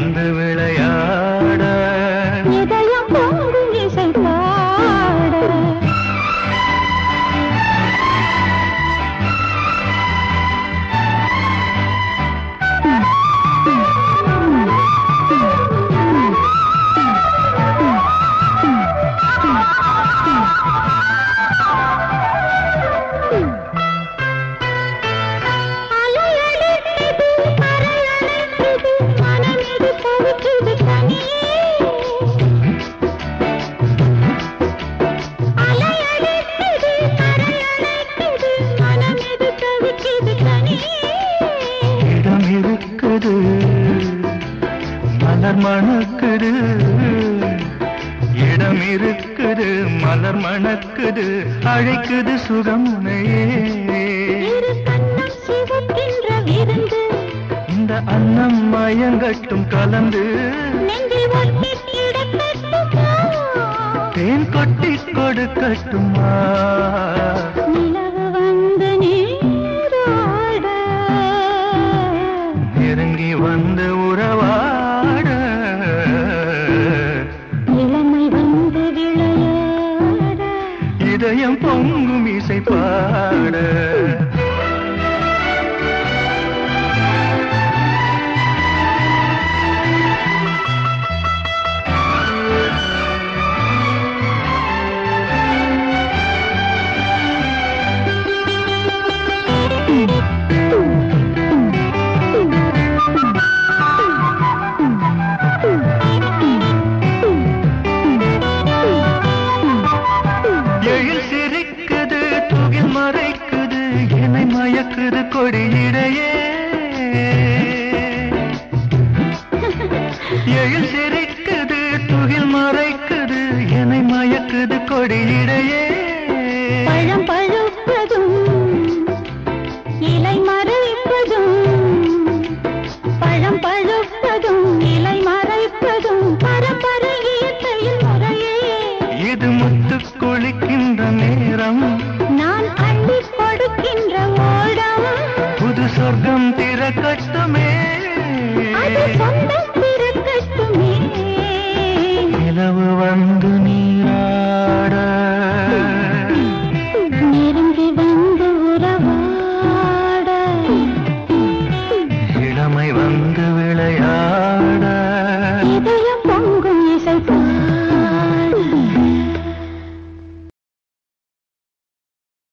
வந்து விளையாட இதயம் பொங்கும் இசை பாட அலையடிக்குது, அலையடிக்குது, மனமிது தவிக்குது தனியே. அலையடிக்குது, அலையடிக்குது, மனமிது தவிக்குது தனியே. இடம் இருக்குது மலர் மணக்குது இடம் இருக்குது மலர் மணக்குது அழைக்குது சுகமுனையே இரு கண்ணம் சிவக்கின்ற விருந்து இந்த அன்னம் மயங்கட்டும் கலந்து நெஞ்சில் ஒட்டி கிடக்கட்டுமா தேன் கொட்டி கொடுக்கட்டுமா நிலவு வந்து நீராட நெருங்கி வந்து உறவாட இளமை வந்து விளையாட இதயம் பொங்கும் இசை பாட எழில் சிரிக்குது துகில் மறைக்குது என்னை மயக்குது கொடியிடையே எழில் சிரிக்குது துகில் மறைக்குது என்னை மயக்குது கொடியிடையே பழம் பழுப்பதும் இலை மறைப்பதும் பழம் பழுப்பதும் இலை மறைப்பதும் பரம்பரை இயற்கையில் முறையே இது முத்து குளிக்கின்ற நேரம் நான் அள்ளி கொடுக்கின்ற ஓடம் புது சொர்க்கம் திறக்கட்டுமே அது சொந்தம் பிறக்கட்டுமே நிலவு வந்து நீராட நெருங்கி வந்து உறவாட இளமை வந்து விளையாட